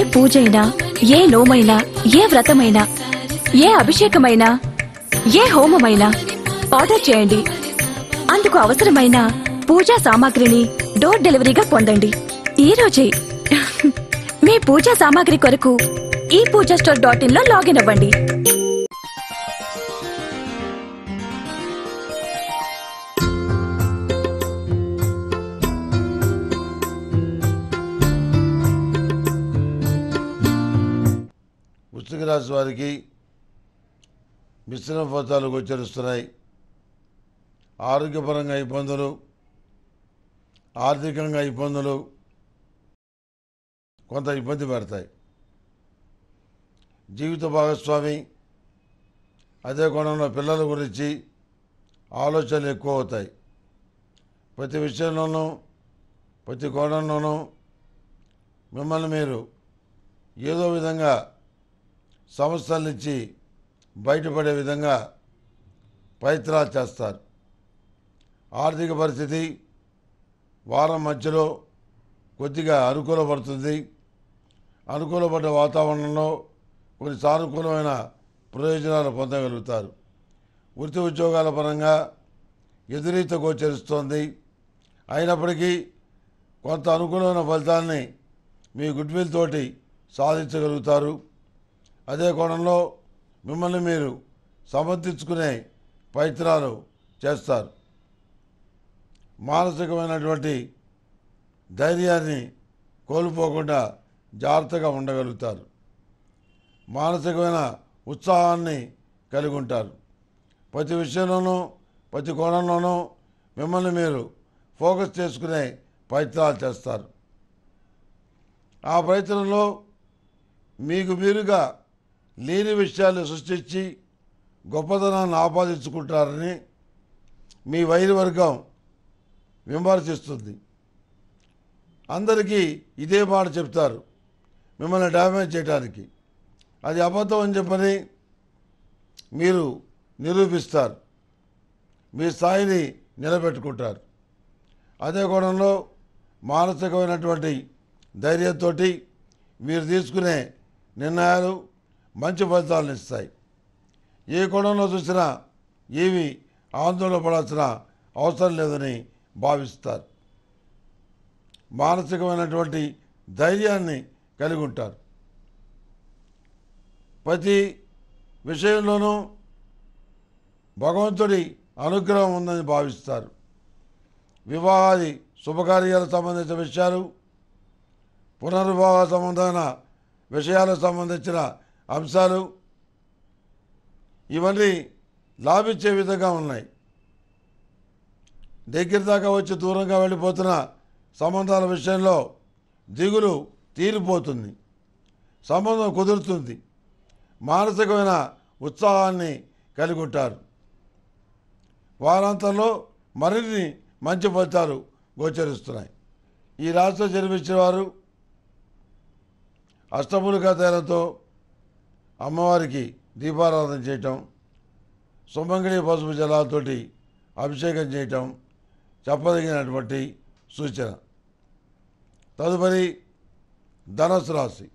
పూజైనా ఏ నోమైనా ఏ వ్రతమైనా ఏ అభిషేకమైనా ఏ హోమమైనా ఆర్డర్ చేయండి అందుకు అవసరమైన పూజా సామాగ్రిని డోర్ డెలివరీగా పొందండి ఈ రోజే మీ పూజా సామాగ్రి కొరకు ఈ పూజా స్టోర్ డాట్ ఇన్ లో లాగిన్ అవ్వండి వృశ్చిక రాశి వారికి మిశ్రమ ఫలితాలు గోచరిస్తున్నాయి ఆరోగ్యపరంగా ఇబ్బందులు ఆర్థికంగా ఇబ్బందులు కొంత ఇబ్బంది పెడతాయి జీవిత భాగస్వామి అదే కోణంలో పిల్లల గురించి ఆలోచనలు ఎక్కువ అవుతాయి ప్రతి విషయంలోనూ ప్రతి కోణంలోనూ మిమ్మల్ని మీరు ఏదో విధంగా సమస్యల నుంచి బయటపడే విధంగా ప్రయత్నాలు చేస్తారు ఆర్థిక పరిస్థితి వారం మధ్యలో కొద్దిగా అనుకూలపడుతుంది అనుకూలపడ్డ వాతావరణంలో కొన్ని సానుకూలమైన ప్రయోజనాలు పొందగలుగుతారు వృత్తి ఉద్యోగాల పరంగా ఎదురీత గోచరిస్తోంది అయినప్పటికీ కొంత అనుకూలమైన ఫలితాన్ని మీ గుడ్ విల్ తోటి సాధించగలుగుతారు అదే కోణంలో మిమ్మల్ని మీరు సమర్థించుకునే ప్రయత్నాలు చేస్తారు మానసికమైనటువంటి ధైర్యాన్ని కోల్పోకుండా జాగ్రత్తగా ఉండగలుగుతారు మానసికమైన ఉత్సాహాన్ని కలిగి ఉంటారు ప్రతి విషయంలోనూ ప్రతి కోణంలోనూ మిమ్మల్ని మీరు ఫోకస్ చేసుకునే ప్రయత్నాలు చేస్తారు ఆ ప్రయత్నంలో మీకు మీరుగా లేని విషయాలు సృష్టించి గొప్పతనాన్ని ఆపాదించుకుంటారని మీ వైరు వర్గం విమర్శిస్తుంది అందరికీ ఇదే మాట చెప్తారు మిమ్మల్ని డ్యామేజ్ చేయడానికి అది అబద్ధం అని చెప్పని మీరు నిరూపిస్తారు మీ స్థాయిని నిలబెట్టుకుంటారు అదే కోణంలో మానసికమైనటువంటి ధైర్యంతో మీరు తీసుకునే నిర్ణయాలు మంచి ఫలితాలను ఇస్తాయి ఏ కోణంలో చూసినా ఏమి ఆందోళన పడాల్సిన అవసరం లేదని భావిస్తారు మానసికమైనటువంటి ధైర్యాన్ని కలిగి ఉంటారు ప్రతి విషయంలోనూ భగవంతుడి అనుగ్రహం ఉందని భావిస్తారు వివాహాది శుభకార్యాలకు సంబంధించిన విషయాలు పునర్వివాహ సంబంధమైన విషయాలకు సంబంధించిన అంశాలు ఇవన్నీ లాభించే విధంగా ఉన్నాయి దగ్గర దాకా వచ్చి దూరంగా వెళ్ళిపోతున్న సంబంధాల విషయంలో దిగులు తీరిపోతుంది సంబంధం కుదురుతుంది మానసికమైన ఉత్సాహాన్ని కలిగి ఉంటారు వారాంతంలో మరిన్ని మంచి ఫలితాలు గోచరిస్తున్నాయి ఈ రాష్ట్రం జన్మించిన వారు అష్టములుగా తేలతో అమ్మవారికి దీపారాధన చేయటం సుమంగిడి పసుపు జలాలతోటి అభిషేకం చేయటం చెప్పదగినటువంటి సూచన తదుపరి ధనుసు రాశి